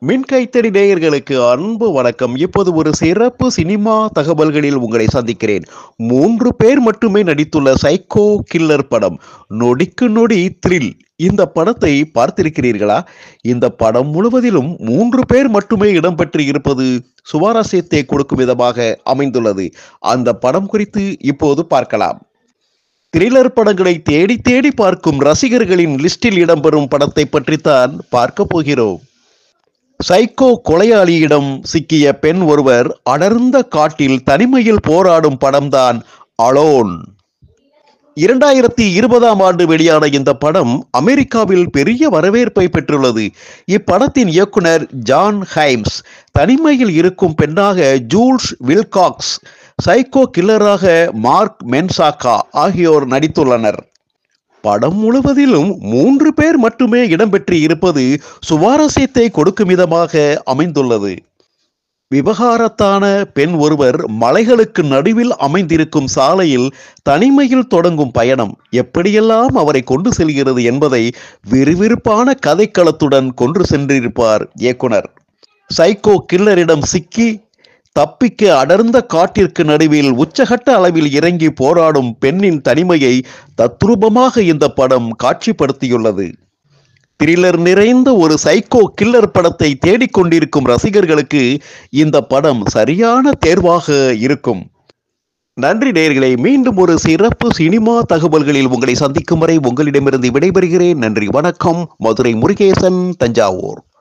மின்கைத்தடி நேயர்களுக்கு அன்பு வணக்கம் இப்போது ஒரு சிறப்பு சினிமா தகவல்களில் உங்களை சந்திக்கிறேன் மூன்று பேர் மட்டுமே நடித்துள்ள சைக்கோ கில்லர் படம் நொடிக்கு நொடி த்ரில் இந்த படத்தை பார்த்திருக்கிறீர்களா இந்த படம் முழுவதிலும் மூன்று பேர் மட்டுமே இடம்பெற்று இருப்பது சுவாரஸ்யத்தை கொடுக்கும் விதமாக அமைந்துள்ளது அந்த படம் குறித்து இப்போது பார்க்கலாம் த்ரில்லர் படங்களை தேடி தேடி பார்க்கும் ரசிகர்களின் லிஸ்டில் இடம்பெறும் படத்தை பற்றித்தான் பார்க்க போகிறோம் சைக்கோ கொலையாளியிடம் சிக்கிய பெண் ஒருவர் அடர்ந்த காட்டில் தனிமையில் போராடும் படம்தான் அலோன் இரண்டாயிரத்தி இருபதாம் ஆண்டு வெளியான இந்த படம் அமெரிக்காவில் பெரிய வரவேற்பை பெற்றுள்ளது இப்படத்தின் இயக்குனர் ஜான் ஹைம்ஸ் தனிமையில் இருக்கும் பெண்ணாக ஜூல்ஸ் வில்காக்ஸ் சைக்கோ கில்லராக மார்க் மென்சாக்கா ஆகியோர் நடித்துள்ளனர் படம் முழுவதிலும் மூன்று பேர் மட்டுமே இடம்பெற்று இருப்பது சுவாரஸ்யத்தை கொடுக்கும் விதமாக அமைந்துள்ளது விவகாரத்தான பெண் ஒருவர் மலைகளுக்கு நடுவில் அமைந்திருக்கும் சாலையில் தனிமையில் தொடங்கும் பயணம் எப்படியெல்லாம் அவரை கொண்டு செல்கிறது என்பதை விறுவிறுப்பான கதைக்களத்துடன் கொண்டு சென்றிருப்பார் இயக்குனர் சைக்கோ கில்லரிடம் சிக்கி தப்பிக்க அடர்ந்த காட்டிற்கு நடுவில் உச்சகட்ட அளவில் இறங்கி போராடும் பெண்ணின் தனிமையை தத்ரூபமாக இந்த படம் காட்சிப்படுத்தியுள்ளது த்ரில்லர் நிறைந்த ஒரு சைக்கோ கில்லர் படத்தை தேடிக்கொண்டிருக்கும் ரசிகர்களுக்கு இந்த படம் சரியான தேர்வாக இருக்கும் நன்றி நேயர்களே மீண்டும் ஒரு சிறப்பு சினிமா தகவல்களில் உங்களை சந்திக்கும் வரை உங்களிடமிருந்து விடைபெறுகிறேன் நன்றி வணக்கம் மதுரை முருகேசன் தஞ்சாவூர்